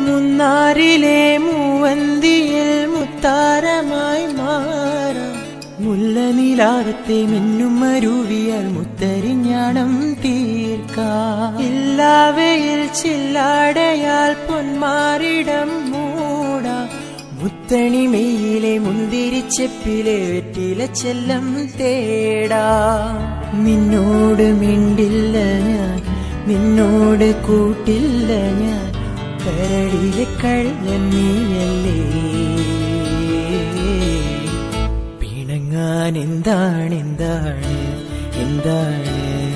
മുന്നാറിലെ മൂവന്തിയിൽ മുത്താരമായി മാറാം മുല്ലനിലാവത്തെ മിന്നും മരുവിയാൽ മുത്തരിഞ്ഞാണം തീർക്കാം ഇല്ലാവയിൽ ചില്ലാടയാൽ പൊന്മാറിടം മൂടാം മുത്തണിമയിലെ മുന്തിരിച്ചെപ്പിലെ വെറ്റില ചെല്ലം തേടാ നിന്നോട് മിണ്ടില്ല ഞാൻ നിന്നോട് കൂട്ടില്ല ഞാൻ കരടിലെ കള്ളൻ നീയല്ലേ പിണങ്ങാൻ എന്താണ് എന്താണ് എന്താണ്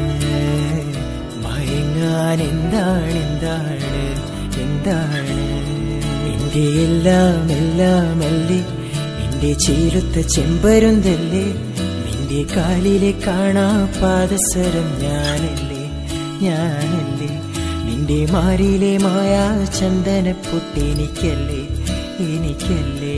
മയങ്ങാൻ എന്താണ് എന്താണ് എന്താണ് നിന്റെ എല്ലാം എല്ലാം അല്ലേ നിന്റെ ചേരുത്ത ചെമ്പരുന്തല്ലേ നിന്റെ കാലിലെ കാണാ പാദസരം ഞാനല്ലേ ഞാനല്ലേ നിന്റെ മാറിയിലെ മായാ ചന്ദന പൊട്ടെനിക്കല്ലേ എനിക്കല്ലേ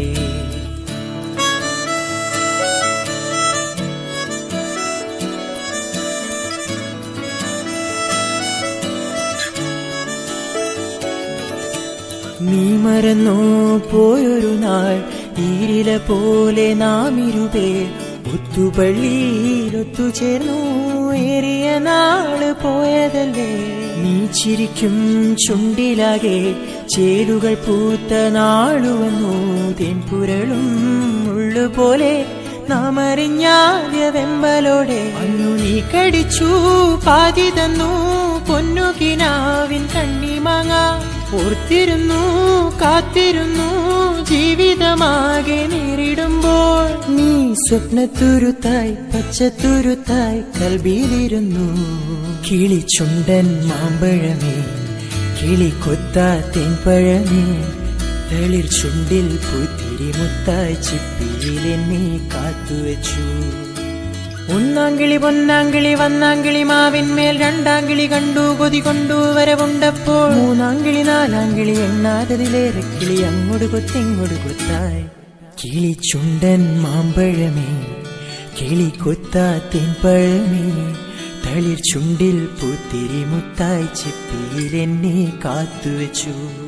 നീ മറന്നോ പോയൊരു നാൾ ഈരില പോലെ നാം ഇരുപേർ ഒത്തുപള്ളിയിൽ ഒത്തുചേർന്നു ഏറിയ നാള് പോയതല്ലേ നീ ചിരിക്കും ചുണ്ടിലാകെ ചേരുകൾ പൂത്ത നാളു വന്നു തേൻപുരളും ഉള്ളുപോലെ നാം അറിഞ്ഞാദ്യ വെമ്പലോടെ അന്നു നീ കടിച്ചു പാതി തന്നു പൊന്നുകിനാവിൻ കണ്ണിമാങ്ങ ഓർത്തിരുന്നു കാത്തിരുന്നു ജീവിതമാകെ നേരിടുമ്പോൾ നീ സ്വപ്നത്തുരുത്തായി പച്ചത്തുരുത്തായി കൽബിയിലിരുന്നു കിളിച്ചുണ്ടൻ മാമ്പഴമേ കിളി കൊത്താ തെൻപഴമേ തളിർ ചുണ്ടിൽ പുത്തിരി മുത്തായി ചിപ്പിയിൽ എന്നെ കാത്തുവച്ചു ഒന്നാങ്കിളി പൊന്നാങ്കിളി വന്നാങ്കിളി മാവിന്മേൽ രണ്ടാങ്കിളി കണ്ടു കൊതി കൊണ്ടു വരവുണ്ടപ്പോൾ മൂന്നാങ്കിളി നാലാങ്കിളി എണ്ണാതതിലേറെ കിളി അങ്ങോട്ട് കൊത്തിങ്ങോട്ട് കൊത്തായി കിളി ചുണ്ടൻ മാമ്പഴമേ കിളി കൊത്താ തെൻപഴമേ തളിർ ചുണ്ടിൽ പൂത്തിരി മുത്തായി ചിപ്പിയിൽ എന്നെ കാത്തുവച്ചു